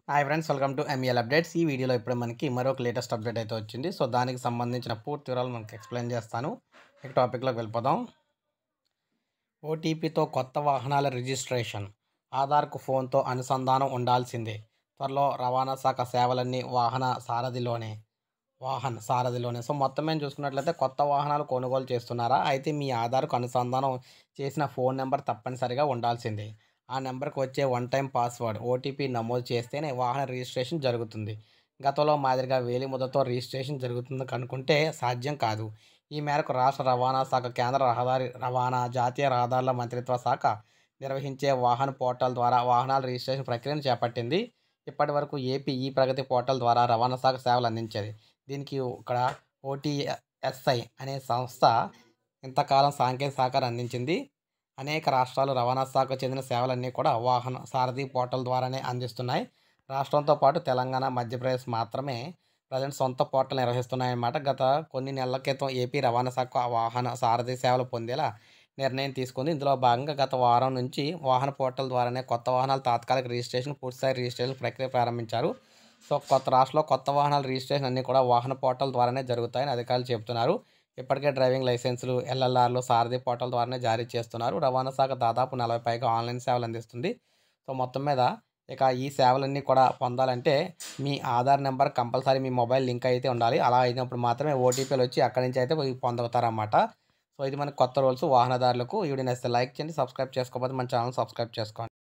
hi friends welcome to MEL updates ఈ వీడియోలో ఇప్పుడు మనకి మరొక లేటెస్ట్ అప్డేట్ అయితే వచ్చింది సో దానికి సంబంధించిన పూర్తి వివరాలు మనకి ఎక్స్ప్లెయిన్ చేస్తాను ఇక టాపిక్లోకి వెళ్ళిపోదాం ఓటీపీతో కొత్త వాహనాల రిజిస్ట్రేషన్ ఆధార్కు ఫోన్తో అనుసంధానం ఉండాల్సిందే త్వరలో రవాణా శాఖ సేవలన్నీ వాహన సారథిలోనే వాహన్ సారథిలోనే సో మొత్తం మేము చూసుకున్నట్లయితే కొత్త వాహనాలు కొనుగోలు చేస్తున్నారా అయితే మీ ఆధార్కు అనుసంధానం చేసిన ఫోన్ నెంబర్ తప్పనిసరిగా ఉండాల్సిందే ఆ నెంబర్కి వచ్చే వన్ టైం పాస్వర్డ్ ఓటీపీ నమోదు చేస్తేనే వాహన రిజిస్ట్రేషన్ జరుగుతుంది గతంలో మాదిరిగా వేలి ముద్దతో రిజిస్ట్రేషన్ జరుగుతుంది కనుక్కుంటే సాధ్యం కాదు ఈ మేరకు రాష్ట్ర రవాణా శాఖ కేంద్ర రహదారి రవాణా జాతీయ రహదారుల మంత్రిత్వ శాఖ నిర్వహించే వాహన పోర్టల్ ద్వారా వాహనాల రిజిస్ట్రేషన్ ప్రక్రియను చేపట్టింది ఇప్పటి వరకు ఏపీ ఈ ప్రగతి పోర్టల్ ద్వారా రవాణా శాఖ సేవలు అందించేది దీనికి ఇక్కడ ఓటీఎస్ఐ అనే సంస్థ ఇంతకాలం సాంకేతిక సహకారం అందించింది అనేక రాష్ట్రాలు రవాణా శాఖకు చెందిన సేవలన్నీ కూడా వాహన సారథి పోర్టల్ ద్వారానే అందిస్తున్నాయి రాష్ట్రంతో పాటు తెలంగాణ మధ్యప్రదేశ్ మాత్రమే ప్రజెంట్ సొంత పోర్టల్ నిర్వహిస్తున్నాయన్నమాట గత కొన్ని నెలల క్రితం ఏపీ రవాణా శాఖ వాహన సారథి సేవలు పొందేలా నిర్ణయం తీసుకుంది ఇందులో భాగంగా గత వారం నుంచి వాహన పోర్టల్ ద్వారానే కొత్త వాహనాల తాత్కాలిక రిజిస్ట్రేషన్ పూర్తిస్థాయి రిజిస్ట్రేషన్ ప్రక్రియ ప్రారంభించారు సో కొత్త రాష్ట్రంలో కొత్త వాహనాల రిజిస్ట్రేషన్ అన్నీ కూడా వాహన పోర్టల్ ద్వారానే జరుగుతాయని అధికారులు చెబుతున్నారు ఇప్పటికే డ్రైవింగ్ లైసెన్సులు ఎల్ఎల్ఆర్లు సారథి పోర్టల్ ద్వారానే జారీ చేస్తున్నారు రవాణా శాఖ దాదాపు నలభై పైగా ఆన్లైన్ సేవలు అందిస్తుంది సో మొత్తం మీద ఇక ఈ సేవలన్నీ కూడా పొందాలంటే మీ ఆధార్ నెంబర్ కంపల్సరీ మీ మొబైల్ లింక్ అయితే ఉండాలి అలా అయినప్పుడు మాత్రమే ఓటీపీలు వచ్చి అక్కడి నుంచి అయితే పొందుతారన్నమాట సో ఇది మనకి కొత్త రూల్స్ వాహనదారులకు ఈ వీడియో నచ్చితే లైక్ చేయండి సబ్స్క్రైబ్ చేసుకోకపోతే మన ఛానల్ సబ్స్క్రైబ్ చేసుకోండి